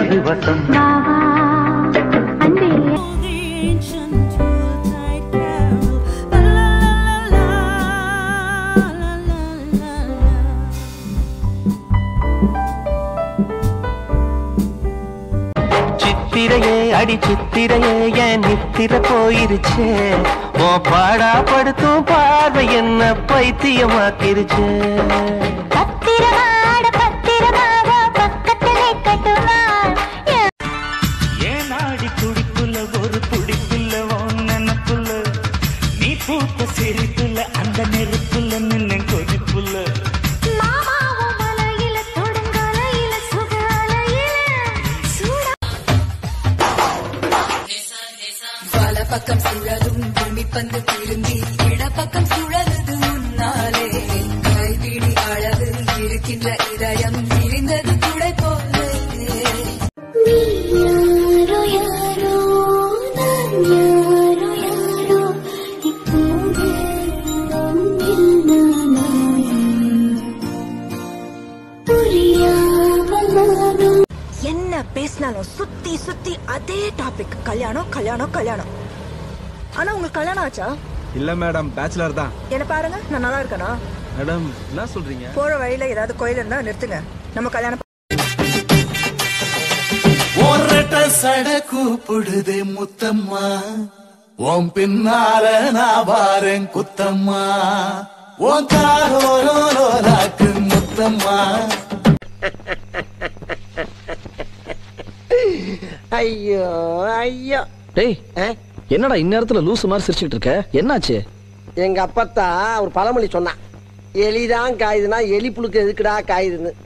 மதுவசம் வா வா அன்பே சித்திரையே அடி சித்திரையே என் நித்திர போயிருச்சே ஓ பாடா படுத்தும் பார்வை என்ன பைத்தியமாக்கிருச்சே பத்திரமாட பத்திரமாக பக்கத்திலே கட்டுமா ஏன் நாடி துடிப்புல ஒரு துடிப்புல நினப்புல நீ பூத்த சிரிப்புல அந்த நெருப்புல நின்ன கொதிப்புல மாமாவும் மலையில தொடுங்கலையில சுகாலையில சூடா வல பக்கம் சுழலும் பூமிப்பந்து திரும்பி இடப்பக்கம் சுழலுது உன்னாலே கைபிடி அளவு இருக்கின்ற இதயம் விரிந்தது துடை போல நீ யாரோ யாரோ நான் யாரோ யாரோ இப்போது நானா புரியாமல் நானும் என்ன பேசினாலும் சுத்தி சுத்தி அதே டாபிக் கல்யாணம் கல்யாணம் கல்யாணம் ஆனா உங்களுக்கு கல்யாணம் ஆச்சா இல்ல மேடம் பேச்சுலர் தான் என்ன பாருங்க நான் நல்லா இருக்கேனா மேடம் என்ன சொல்றீங்க போற வழியில ஏதாவது கோயில் இருந்தா நிறுத்துங்க நம்ம கல்யாணம் ஒரட்ட சட கூப்பிடுதே முத்தம்மா உன் பின்னால நான் வாரேன் குத்தம்மா உன் காரோரோராக்கு முத்தம்மா ஐயோ ஐயோ டேய் என்னடா இந்நேரத்துல லூசு மாதிரி சிரிச்சுக்கிட்டு இருக்க என்னாச்சு எங்க அப்பத்தா ஒரு பழமொழி சொன்னான் எலிதான் காயுதுன்னா எலி புழுக்கு எதுக்குடா காயுதுன்னு